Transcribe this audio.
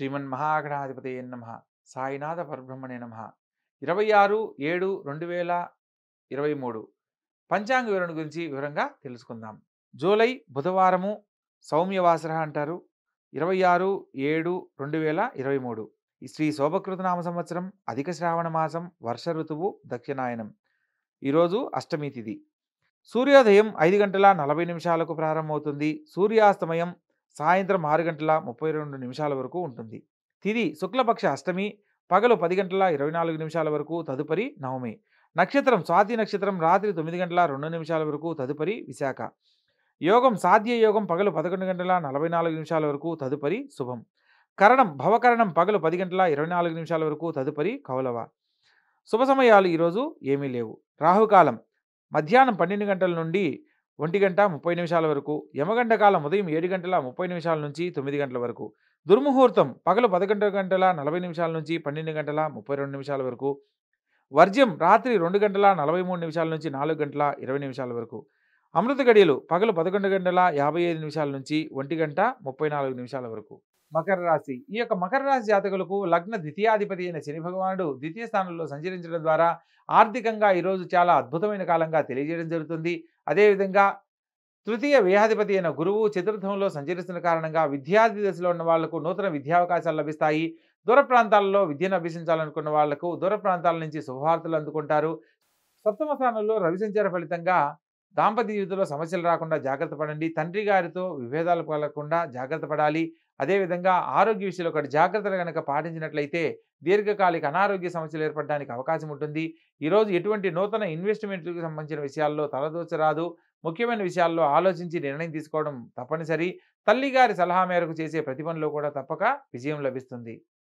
శ్రీమన్మహాగణాధిపతయే నమ సాయినాథ పరబ్రహ్మణే నమ ఇరవై ఆరు ఏడు రెండు వేల ఇరవై మూడు పంచాంగ వివరణ గురించి వివరంగా తెలుసుకుందాం జూలై బుధవారము సౌమ్యవాసర అంటారు ఇరవై ఆరు ఏడు రెండు వేల ఇరవై మూడు ఈ శ్రీ శోభకృత నామ సంవత్సరం అధిక శ్రావణ మాసం వర్ష ఋతువు దక్షిణాయనం ఈరోజు అష్టమి తిథి సూర్యోదయం ఐదు గంటల నలభై నిమిషాలకు ప్రారంభమవుతుంది సూర్యాస్తమయం సాయంత్రం ఆరు గంటల ముప్పై రెండు నిమిషాల వరకు ఉంటుంది తిది శుక్లపక్ష అష్టమి పగలు పది గంటల ఇరవై నాలుగు నిమిషాల వరకు తదుపరి నవమి నక్షత్రం స్వాతి నక్షత్రం రాత్రి తొమ్మిది గంటల రెండు నిమిషాల వరకు తదుపరి విశాఖ యోగం సాధ్య యోగం పగలు పదకొండు గంటల నలభై నాలుగు నిమిషాల వరకు తదుపరి శుభం కరణం భవకరణం పగలు పది గంటల ఇరవై నాలుగు నిమిషాల వరకు తదుపరి కౌలవ శుభ సమయాలు ఈరోజు ఏమీ లేవు రాహుకాలం మధ్యాహ్నం పన్నెండు గంటల నుండి ఒంటి గంట ముప్పై నిమిషాల వరకు యమగంట కాలం ఉదయం ఏడు గంటల ముప్పై నిమిషాల నుంచి తొమ్మిది గంటల వరకు దుర్ముహూర్తం పగలు పదకొండు గంటల నలభై నిమిషాల నుంచి పన్నెండు గంటల ముప్పై రెండు నిమిషాల వరకు వర్జ్యం రాత్రి రెండు గంటల నలభై మూడు నిమిషాల నుంచి నాలుగు గంటల ఇరవై నిమిషాల వరకు అమృత గడియలు పగలు పదకొండు గంటల యాభై ఐదు నిమిషాల నుంచి ఒంటి గంట ముప్పై నాలుగు నిమిషాల వరకు మకర రాశి ఈ యొక్క మకర రాశి జాతకులకు లగ్న ద్వితీయాధిపతి అయిన శని భగవానుడు ద్వితీయ స్థానంలో సంచరించడం ద్వారా ఆర్థికంగా ఈరోజు చాలా అద్భుతమైన కాలంగా తెలియజేయడం జరుగుతుంది అదేవిధంగా తృతీయ వ్యయాధిపతి అయిన గురువు చతుర్థంలో సంచరిస్తున్న కారణంగా విద్యార్థి దశలో ఉన్న వాళ్లకు నూతన విద్యావకాశాలు లభిస్తాయి దూర ప్రాంతాలలో విద్యను అభ్యసించాలనుకున్న వాళ్లకు దూర ప్రాంతాల నుంచి శుభవార్తలు అందుకుంటారు సప్తమ స్థానంలో రవి సంచార ఫలితంగా దాంపత్య జీవితంలో సమస్యలు రాకుండా జాగ్రత్త పడండి తండ్రి గారితో విభేదాలు కలగకుండా జాగ్రత్త పడాలి అదేవిధంగా ఆరోగ్య విషయంలో ఒకటి జాగ్రత్తలు కనుక పాటించినట్లయితే దీర్ఘకాలిక అనారోగ్య సమస్యలు ఏర్పడడానికి అవకాశం ఉంటుంది ఈరోజు ఎటువంటి నూతన ఇన్వెస్ట్మెంట్లకు సంబంధించిన విషయాల్లో తలదోచరాదు ముఖ్యమైన విషయాల్లో ఆలోచించి నిర్ణయం తీసుకోవడం తప్పనిసరి తల్లిగారి సలహా మేరకు చేసే ప్రతి పనిలో కూడా తప్పక విజయం లభిస్తుంది